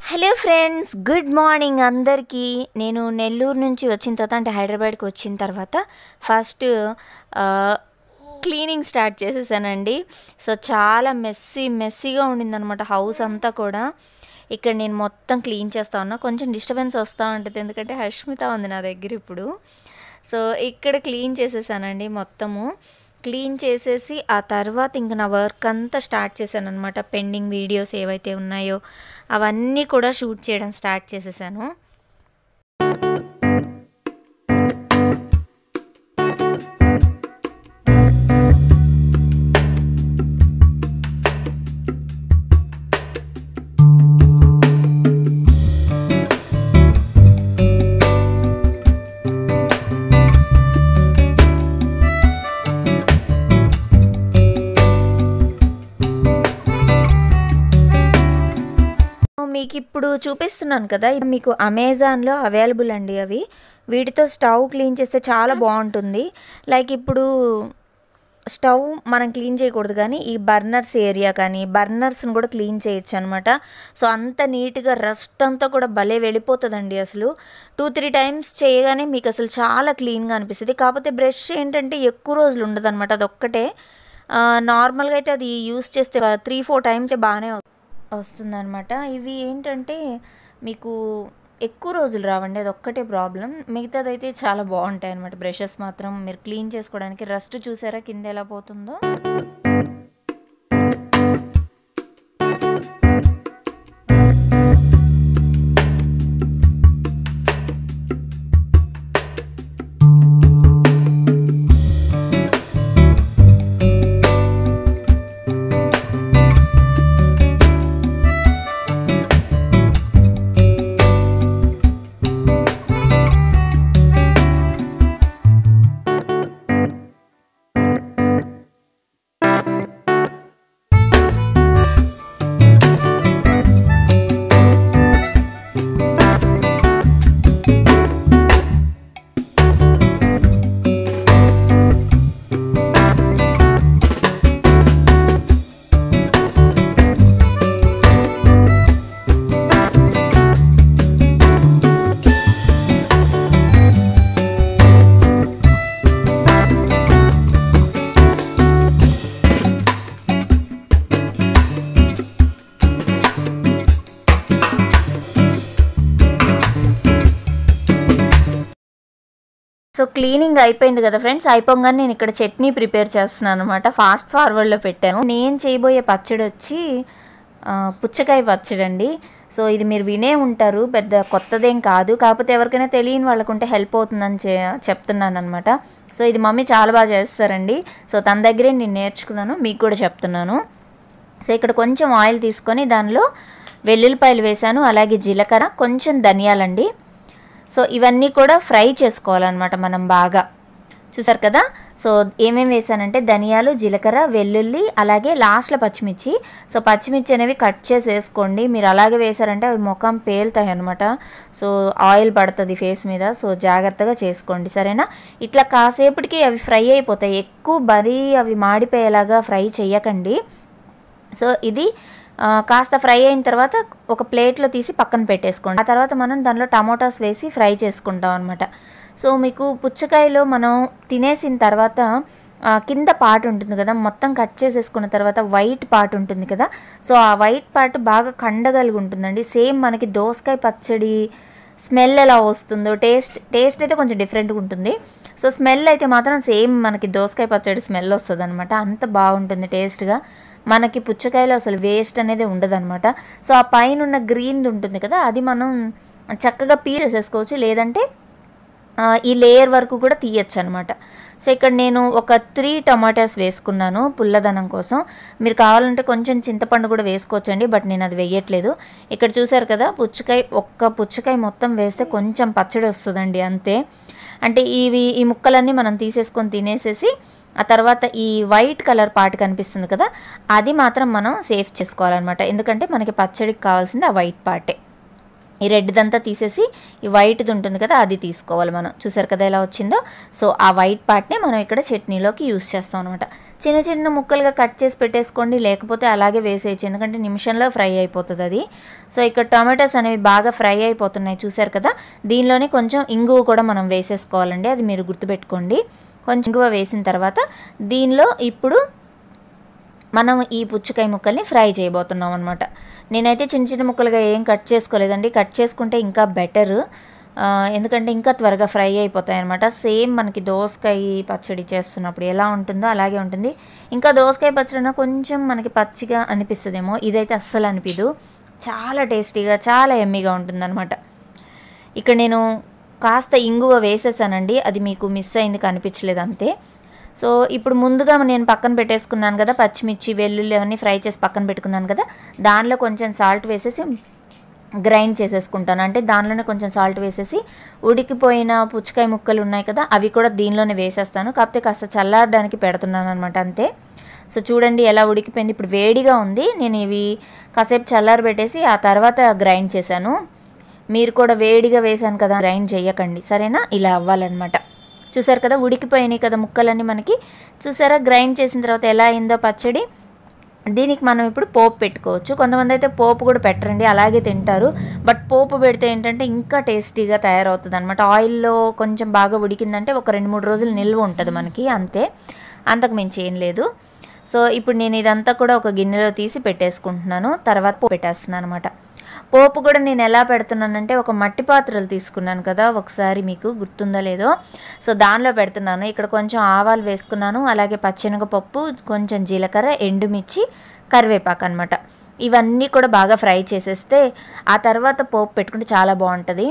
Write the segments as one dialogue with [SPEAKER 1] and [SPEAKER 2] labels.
[SPEAKER 1] hello friends good morning అందరికీ నేను నెల్లూరు నుంచి వచ్చిన తర్వాత అంటే హైదరాబాద్కి వచ్చిన తర్వాత ఫస్ట్ క్లీనింగ్ స్టార్ట్ చేసేసానండి సో చాలా మెస్సీ మెస్సీగా ఉండిందనమాట హౌస్ అంతా కూడా ఇక్కడ నేను మొత్తం క్లీన్ చేస్తా ఉన్నా కొంచెం డిస్టర్బెన్స్ వస్తూ ఉంటుంది ఎందుకంటే హష్మిత ఉంది నా దగ్గర ఇప్పుడు సో ఇక్కడ క్లీన్ చేసేసానండి మొత్తము క్లీన్ చేసేసి ఆ తర్వాత ఇంక నా వర్క్ అంతా స్టార్ట్ చేశాను అనమాట పెండింగ్ వీడియోస్ ఏవైతే ఉన్నాయో అవన్నీ కూడా షూట్ చేయడం స్టార్ట్ చేసేసాను మీకు ఇప్పుడు చూపిస్తున్నాను కదా ఇవి మీకు అమెజాన్లో అవైలబుల్ అండి అవి వీటితో స్టవ్ క్లీన్ చేస్తే చాలా బాగుంటుంది లైక్ ఇప్పుడు స్టవ్ మనం క్లీన్ చేయకూడదు కానీ ఈ బర్నర్స్ ఏరియా కానీ బర్నర్స్ని కూడా క్లీన్ చేయొచ్చు అనమాట సో అంత నీట్గా రస్ట్ అంతా కూడా భలే వెళ్ళిపోతుందండి అసలు టూ త్రీ టైమ్స్ చేయగానే మీకు అసలు చాలా క్లీన్గా అనిపిస్తుంది కాకపోతే బ్రష్ ఏంటంటే ఎక్కువ రోజులు ఉండదు అనమాట అదొక్కటే నార్మల్గా అయితే అది యూస్ చేస్తే త్రీ ఫోర్ టైమ్స్ బాగానే వస్తుందన్నమాట ఇవి ఏంటంటే మీకు ఎక్కువ రోజులు రావండి అది ఒక్కటే ప్రాబ్లం మిగతాదైతే చాలా బాగుంటాయి అనమాట బ్రషెస్ మాత్రం మీరు క్లీన్ చేసుకోవడానికి రస్ట్ చూసారా కింద ఎలా పోతుందో సో క్లీనింగ్ అయిపోయింది కదా ఫ్రెండ్స్ అయిపోగానే నేను ఇక్కడ చట్నీ ప్రిపేర్ చేస్తున్నాను అనమాట ఫాస్ట్ ఫార్వర్డ్లో పెట్టాను నేను చేయబోయే పచ్చడి వచ్చి పుచ్చకాయ పచ్చడి అండి సో ఇది మీరు వినే ఉంటారు పెద్ద కొత్తదేం కాదు కాకపోతే ఎవరికైనా తెలియని వాళ్ళకుంటే హెల్ప్ అవుతుందని చె చెప్తున్నాను అనమాట సో ఇది మమ్మీ చాలా బాగా చేస్తారండి సో తన దగ్గరే నేను నేర్చుకున్నాను మీకు కూడా చెప్తున్నాను సో ఇక్కడ కొంచెం ఆయిల్ తీసుకొని దానిలో వెల్లుల్లిపాయలు వేసాను అలాగే జీలకర్ర కొంచెం ధనియాలండి సో ఇవన్నీ కూడా ఫ్రై చేసుకోవాలన్నమాట మనం బాగా చూసారు కదా సో ఏమేమి వేసానంటే ధనియాలు జీలకర్ర వెల్లుల్లి అలాగే లాస్ట్లో పచ్చిమిర్చి సో పచ్చిమిర్చి అనేవి కట్ చేసి వేసుకోండి మీరు అలాగే వేసారంటే అవి ముఖం పేలుతాయి అనమాట సో ఆయిల్ పడుతుంది ఫేస్ మీద సో జాగ్రత్తగా చేసుకోండి సరేనా ఇట్లా కాసేపటికి అవి ఫ్రై అయిపోతాయి ఎక్కువ మరీ అవి మాడిపోయేలాగా ఫ్రై చేయకండి సో ఇది కాస్త ఫ్రై అయిన తర్వాత ఒక ప్లేట్లో తీసి పక్కన పెట్టేసుకోండి ఆ తర్వాత మనం దానిలో టమాటాస్ వేసి ఫ్రై చేసుకుంటాం అనమాట సో మీకు పుచ్చకాయలో మనం తినేసిన తర్వాత కింద పార్ట్ ఉంటుంది కదా మొత్తం కట్ చేసేసుకున్న తర్వాత వైట్ పార్ట్ ఉంటుంది కదా సో ఆ వైట్ పార్ట్ బాగా కండగలిగి ఉంటుందండి సేమ్ మనకి దోసకాయ పచ్చడి స్మెల్ ఎలా వస్తుందో టేస్ట్ టేస్ట్ అయితే కొంచెం డిఫరెంట్గా ఉంటుంది సో స్మెల్ అయితే మాత్రం సేమ్ మనకి దోసకాయ పచ్చడి స్మెల్ వస్తుంది అనమాట అంత బాగుంటుంది టేస్ట్గా మనకి పుచ్చకాయలో అసలు వేస్ట్ అనేది ఉండదన్నమాట సో ఆ పైన ఉన్న గ్రీన్ ఉంటుంది కదా అది మనం చక్కగా పీల్ చేసేసుకోవచ్చు లేదంటే ఈ లేయర్ వరకు కూడా తీయచ్చు అనమాట సో ఇక్కడ నేను ఒక త్రీ టమాటాస్ వేసుకున్నాను పుల్లదనం కోసం మీరు కావాలంటే కొంచెం చింతపండు కూడా వేసుకోవచ్చండి బట్ నేను అది వేయట్లేదు ఇక్కడ చూసారు కదా పుచ్చకాయ ఒక్క పుచ్చకాయ మొత్తం వేస్తే కొంచెం పచ్చడి వస్తుందండి అంతే అంటే ఇవి ఈ ముక్కలన్నీ మనం తీసేసుకొని తినేసేసి ఆ తర్వాత ఈ వైట్ కలర్ పార్ట్ కనిపిస్తుంది కదా అది మాత్రం మనం సేఫ్ చేసుకోవాలన్నమాట ఎందుకంటే మనకి పచ్చడికి కావాల్సింది ఆ వైట్ పార్టే ఈ రెడ్దంతా తీసేసి ఈ వైట్ది ఉంటుంది కదా అది తీసుకోవాలి మనం చూసారు కదా ఎలా వచ్చిందో సో ఆ వైట్ పార్ట్నే మనం ఇక్కడ చట్నీలోకి యూస్ చేస్తాం అనమాట చిన్న చిన్న ముక్కలుగా కట్ చేసి పెట్టేసుకోండి లేకపోతే అలాగే వేసేయచ్చు ఎందుకంటే నిమిషంలో ఫ్రై అయిపోతుంది అది సో ఇక్కడ టొమాటోస్ అనేవి బాగా ఫ్రై అయిపోతున్నాయి చూసారు కదా దీనిలోనే కొంచెం ఇంగువ కూడా మనం వేసేసుకోవాలండి అది మీరు గుర్తుపెట్టుకోండి కొంచెం ఇంగువ వేసిన తర్వాత దీనిలో ఇప్పుడు మనం ఈ పుచ్చకాయ ముక్కల్ని ఫ్రై చేయబోతున్నాం అనమాట నేనైతే చిన్న చిన్న ముక్కలుగా ఏం కట్ చేసుకోలేదండి కట్ చేసుకుంటే ఇంకా బెటర్ ఎందుకంటే ఇంకా త్వరగా ఫ్రై అయిపోతాయి అనమాట సేమ్ మనకి దోసకాయ పచ్చడి చేస్తున్నప్పుడు ఎలా ఉంటుందో అలాగే ఉంటుంది ఇంకా దోసకాయ పచ్చడి కొంచెం మనకి పచ్చిగా అనిపిస్తుందేమో ఇదైతే అస్సలు అనిపించదు చాలా టేస్టీగా చాలా ఎమ్మీగా ఉంటుందన్నమాట ఇక్కడ నేను కాస్త ఇంగువ వేసేసానండి అది మీకు మిస్ అయింది కనిపించలేదు అంతే సో ఇప్పుడు ముందుగా నేను పక్కన పెట్టేసుకున్నాను కదా పచ్చిమిర్చి వెల్లుల్లి అవన్నీ ఫ్రై చేసి పక్కన పెట్టుకున్నాను కదా దానిలో కొంచెం సాల్ట్ వేసేసి గ్రైండ్ చేసేసుకుంటాను అంటే దానిలోనే కొంచెం సాల్ట్ వేసేసి ఉడికిపోయిన పుచ్చకాయ ముక్కలు ఉన్నాయి కదా అవి కూడా దీనిలోనే వేసేస్తాను కాకపోతే కాస్త చల్లారడానికి పెడుతున్నాను అనమాట అంతే సో చూడండి ఎలా ఉడికిపోయింది ఇప్పుడు వేడిగా ఉంది నేను ఇవి కాసేపు చల్లారి పెట్టేసి ఆ తర్వాత గ్రైండ్ చేశాను మీరు కూడా వేడిగా వేశాను కదా గ్రైండ్ చేయకండి సరేనా ఇలా అవ్వాలన్నమాట చూసారు కదా ఉడికిపోయినాయి కదా ముక్కలన్నీ మనకి చూసారా గ్రైండ్ చేసిన తర్వాత ఎలా అయిందో పచ్చడి దీనికి మనం ఇప్పుడు పోపు పెట్టుకోవచ్చు కొంతమంది అయితే పోపు కూడా పెట్టరండి అలాగే తింటారు బట్ పోపు పెడితే ఏంటంటే ఇంకా టేస్టీగా తయారవుతుంది అనమాట ఆయిల్లో కొంచెం బాగా ఉడికిందంటే ఒక రెండు మూడు రోజులు నిల్వ ఉంటుంది మనకి అంతే అంతకు మించి ఏం లేదు సో ఇప్పుడు నేను ఇదంతా కూడా ఒక గిన్నెలో తీసి పెట్టేసుకుంటున్నాను తర్వాత పోపు పెట్టేస్తున్నాను అనమాట పోపు కూడా నేను ఎలా పెడుతున్నానంటే ఒక మట్టి పాత్రలు తీసుకున్నాను కదా ఒకసారి మీకు గుర్తుందో లేదో సో దానిలో పెడుతున్నాను ఇక్కడ కొంచెం ఆవాలు వేసుకున్నాను అలాగే పచ్చెనగపప్పు కొంచెం జీలకర్ర ఎండుమిర్చి కరివేపాకు అనమాట ఇవన్నీ కూడా బాగా ఫ్రై చేసేస్తే ఆ తర్వాత పోపు పెట్టుకుంటే చాలా బాగుంటుంది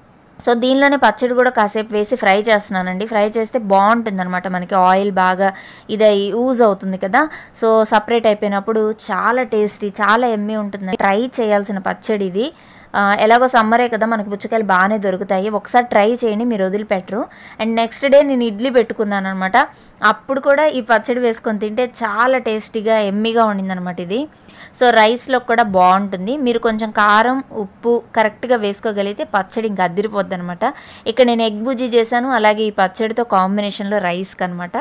[SPEAKER 1] సో దీనిలోనే పచ్చడి కూడా కాసేపు వేసి ఫ్రై చేస్తున్నానండి ఫ్రై చేస్తే బాగుంటుంది అనమాట మనకి ఆయిల్ బాగా ఇది యూజ్ అవుతుంది కదా సో సపరేట్ అయిపోయినప్పుడు చాలా టేస్టీ చాలా ఎమ్మి ఉంటుంది ట్రై చేయాల్సిన పచ్చడి ఇది ఆ, ఎలాగో సమ్మరే కదా మనకి పుచ్చకాయలు బాగానే దొరుకుతాయి ఒకసారి ట్రై చేయండి మీరు వదిలిపెట్టరు అండ్ నెక్స్ట్ డే నేను ఇడ్లీ పెట్టుకున్నాను అనమాట అప్పుడు కూడా ఈ పచ్చడి వేసుకొని తింటే చాలా టేస్టీగా ఎమ్మిగా ఉండిందనమాట ఇది సో రైస్లో కూడా బాగుంటుంది మీరు కొంచెం కారం ఉప్పు కరెక్ట్గా వేసుకోగలిగితే పచ్చడి ఇంకా అదిరిపోద్ది అనమాట ఇక్కడ నేను ఎగ్ బుజ్జి చేశాను అలాగే ఈ పచ్చడితో కాంబినేషన్లో రైస్కి అనమాట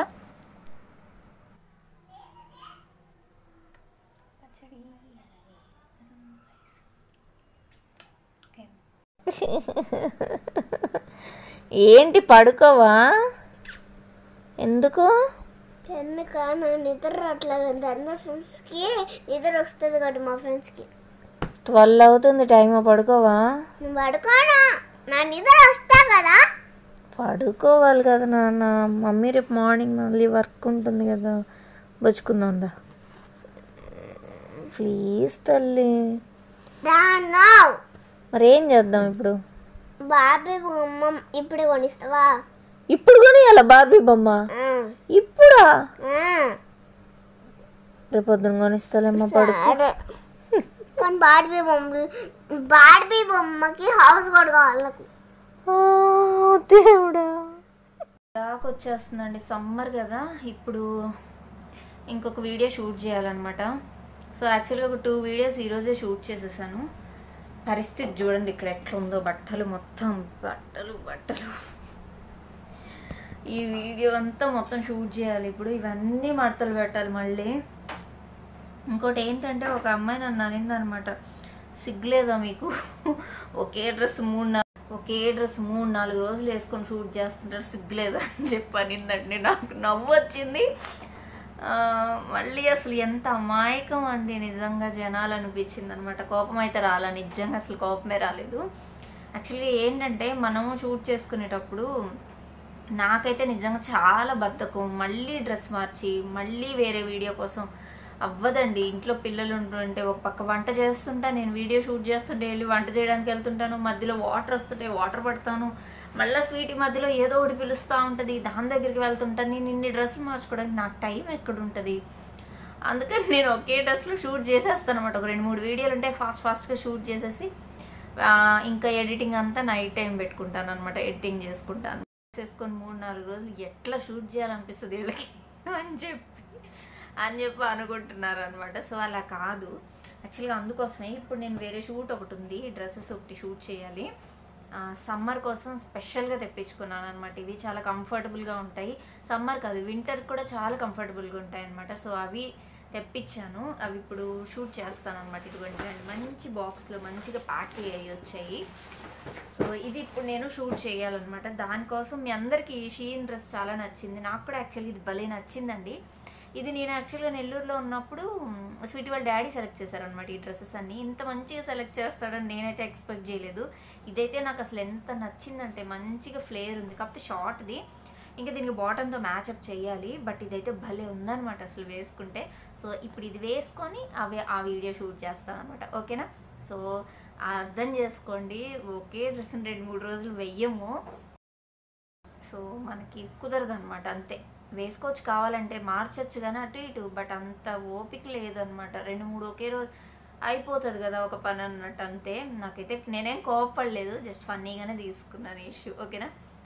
[SPEAKER 1] ఏంటి పడుకోవా ఎందుకు
[SPEAKER 2] ఎందుక నా నిద్ర రావట్లేదు అందరు ఫ్రెండ్స్కి నిద్ర వస్తుంది కాబట్టి మా ఫ్రెండ్స్కి
[SPEAKER 1] ట్వెల్వ్ అవుతుంది టైం పడుకోవా
[SPEAKER 2] నేను పడుకోను నా నిద్ర వస్తా కదా
[SPEAKER 1] పడుకోవాలి కదా నాన్న మమ్మీ రేపు మార్నింగ్ మళ్ళీ వర్క్ ఉంటుంది కదా బుచ్చుకుందా ప్లీజ్ తల్లి
[SPEAKER 2] రాను
[SPEAKER 1] మరి ఏం చేద్దాం ఇప్పుడు
[SPEAKER 2] బాబీ బొమ్మ ఇప్పుడు కొనిస్తావా
[SPEAKER 1] ఇప్పుడు కొని అలా బార్బీ బొమ్మ
[SPEAKER 2] ఆ,
[SPEAKER 1] ఇప్పుడా
[SPEAKER 2] ఆ,
[SPEAKER 1] రేపు పొద్దున కొనిస్తాలేమ్మా పడు
[SPEAKER 2] సరే కానీ బార్బీ బొమ్మ బార్బీ బొమ్మకి హౌస్ కూడా కావాలి నాకు
[SPEAKER 1] ఆ, దేవుడా దాకా వచ్చేస్తుందండి సమ్మర్ కదా ఇప్పుడు ఇంకొక వీడియో షూట్ చేయాలన్నమాట సో యాక్చువల్గా ఒక టూ వీడియోస్ ఈరోజే షూట్ చేసేసాను పరిస్థితి చూడండి ఇక్కడ ఎట్లా ఉందో బట్టలు మొత్తం బట్టలు బట్టలు ఈ వీడియో అంతా మొత్తం షూట్ చేయాలి ఇప్పుడు ఇవన్నీ మడతలు పెట్టాలి మళ్ళీ ఇంకోటి ఏంటంటే ఒక అమ్మాయి నన్ను అనింది అనమాట సిగ్గులేదా మీకు ఒకే డ్రెస్ మూడు నాలుగు ఒకే డ్రెస్ మూడు నాలుగు రోజులు వేసుకొని షూట్ చేస్తుంటారు సిగ్గులేదా అని చెప్పి అనిందండి నాకు నవ్వు వచ్చింది ఆ, మళ్ళీ అసలు ఎంత అమాయకం అండి నిజంగా జనాలు అనిపించింది అనమాట కోపం అయితే రాలా నిజంగా అసలు కోపమే రాలేదు యాక్చువల్లీ ఏంటంటే మనము షూట్ చేసుకునేటప్పుడు నాకైతే నిజంగా చాలా బద్ధకం మళ్ళీ డ్రెస్ మార్చి మళ్ళీ వేరే వీడియో కోసం అవ్వదండి ఇంట్లో పిల్లలు ఉంటుంటే ఒక పక్క వంట చేస్తుంటా నేను వీడియో షూట్ చేస్తుంటే వెళ్ళి వంట చేయడానికి వెళ్తుంటాను మధ్యలో వాటర్ వస్తుంటే వాటర్ పడతాను మళ్ళీ స్వీట్ మధ్యలో ఏదో ఒకటి పిలుస్తూ ఉంటుంది దాని దగ్గరికి వెళ్తుంటాను నేను ఇన్ని డ్రెస్సులు మార్చుకోవడానికి నాకు టైం ఎక్కడ ఉంటుంది అందుకని నేను ఒకే డ్రెస్లో షూట్ చేసేస్తాను అనమాట ఒక రెండు మూడు వీడియోలు ఉంటే ఫాస్ట్ ఫాస్ట్గా షూట్ చేసేసి ఆ, ఇంకా ఎడిటింగ్ అంతా నైట్ టైం పెట్టుకుంటాను అనమాట ఎడిటింగ్ చేసుకుంటాను చేసుకొని మూడు నాలుగు రోజులు ఎట్లా షూట్ చేయాలనిపిస్తుంది వీళ్ళకి అని చెప్పి అని చెప్పి అనుకుంటున్నారు అనమాట సో అలా కాదు యాక్చువల్గా అందుకోసమే ఇప్పుడు నేను వేరే షూట్ ఒకటి ఉంది డ్రెస్సెస్ ఒకటి షూట్ చేయాలి సమ్మర్ కోసం స్పెషల్గా తెప్పించుకున్నాను అనమాట ఇవి చాలా కంఫర్టబుల్గా ఉంటాయి సమ్మర్ కాదు వింటర్ కూడా చాలా కంఫర్టబుల్గా ఉంటాయి అనమాట సో అవి తెప్పించాను అవి ఇప్పుడు షూట్ చేస్తాను అనమాట ఇదిగోండి రెండు మంచి బాక్స్లో మంచిగా ప్యాక్ అయ్యి వచ్చాయి సో ఇది ఇప్పుడు నేను షూట్ చేయాలన్నమాట దానికోసం మీ అందరికీ ఈ షీన్ డ్రెస్ చాలా నచ్చింది నాకు కూడా యాక్చువల్లీ ఇది భలే నచ్చిందండి ఇది నేను యాక్చువల్గా నెల్లూరులో ఉన్నప్పుడు స్వీట్ వాళ్ళ డాడీ సెలెక్ట్ చేశారనమాట ఈ డ్రెస్సెస్ అన్ని ఇంత మంచిగా సెలెక్ట్ చేస్తాడని నేనైతే ఎక్స్పెక్ట్ చేయలేదు ఇదైతే నాకు అసలు ఎంత నచ్చిందంటే మంచిగా ఫ్లేర్ ఉంది కాకపోతే షార్ట్ది ఇంకా దీనికి బాటంతో మ్యాచప్ చేయాలి బట్ ఇదైతే భలే ఉందన్నమాట అసలు వేసుకుంటే సో ఇప్పుడు ఇది వేసుకొని అవి ఆ వీడియో షూట్ చేస్తాను అనమాట ఓకేనా సో అర్థం చేసుకోండి ఒకే డ్రెస్ రెండు మూడు రోజులు వెయ్యము సో మనకి కుదరదు అనమాట అంతే వేసుకోవచ్చు కావాలంటే మార్చచ్చు కానీ అటు ఇటు బట్ అంత ఓపిక లేదనమాట రెండు మూడు ఒకే రోజు అయిపోతుంది కదా ఒక పని అన్నట్టు అంతే నాకైతే నేనేం కోపపడలేదు జస్ట్ ఫన్నీగానే తీసుకున్నాను ఇష్యూ ఓకేనా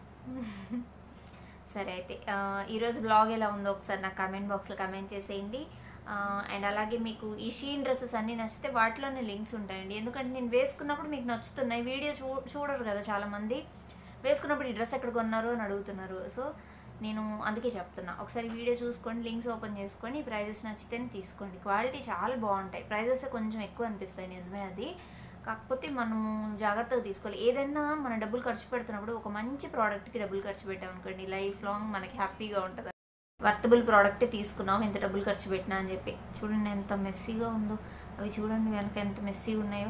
[SPEAKER 1] సరే అయితే ఆ, ఈరోజు బ్లాగ్ ఎలా ఉందో ఒకసారి నాకు కమెంట్ బాక్స్లో కమెంట్ చేసేయండి అండ్ అలాగే మీకు ఈ షీన్ డ్రెస్సెస్ అన్నీ నచ్చితే వాటిలోనే లింక్స్ ఉంటాయండి ఎందుకంటే నేను వేసుకున్నప్పుడు మీకు నచ్చుతున్నాయి వీడియో చూ చూడరు కదా చాలామంది వేసుకున్నప్పుడు ఈ డ్రెస్ ఎక్కడ కొన్నారు అని అడుగుతున్నారు సో నేను అందుకే చెప్తున్నా ఒకసారి వీడియో చూసుకోండి లింక్స్ ఓపెన్ చేసుకొని ప్రైజెస్ నచ్చితేనే తీసుకోండి క్వాలిటీ చాలా బాగుంటాయి ప్రైజెస్ కొంచెం ఎక్కువ అనిపిస్తాయి నిజమే అది కాకపోతే మనము జాగ్రత్తగా తీసుకోవాలి ఏదైనా మన డబ్బులు ఖర్చు పెడుతున్నప్పుడు ఒక మంచి ప్రోడక్ట్కి డబ్బులు ఖర్చు పెట్టామనుకోండి లైఫ్ లాంగ్ మనకి హ్యాపీగా ఉంటుంది వర్తబుల్ ప్రోడక్టే తీసుకున్నాం ఎంత డబ్బులు ఖర్చు పెట్టినా అని చెప్పి చూడండి ఎంత మెస్సీగా ఉందో అవి చూడండి వెనక ఎంత మెస్సీగా ఉన్నాయో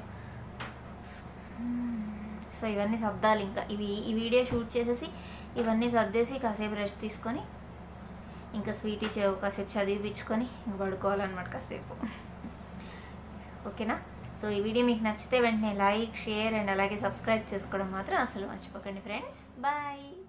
[SPEAKER 1] సో ఇవన్నీ సర్దాలి ఇంకా ఇవి ఈ వీడియో షూట్ చేసేసి ఇవన్నీ సర్దేసి కాసేపు రెస్ట్ తీసుకొని ఇంకా స్వీట్ ఇచ్చే కాసేపు చదివిపించుకొని ఇంక పడుకోవాలన్నమాట కాసేపు ఓకేనా సో ఈ వీడియో మీకు నచ్చితే వెంటనే లైక్ షేర్ అండ్ అలాగే సబ్స్క్రైబ్ చేసుకోవడం మాత్రం అసలు మర్చిపోకండి ఫ్రెండ్స్ బాయ్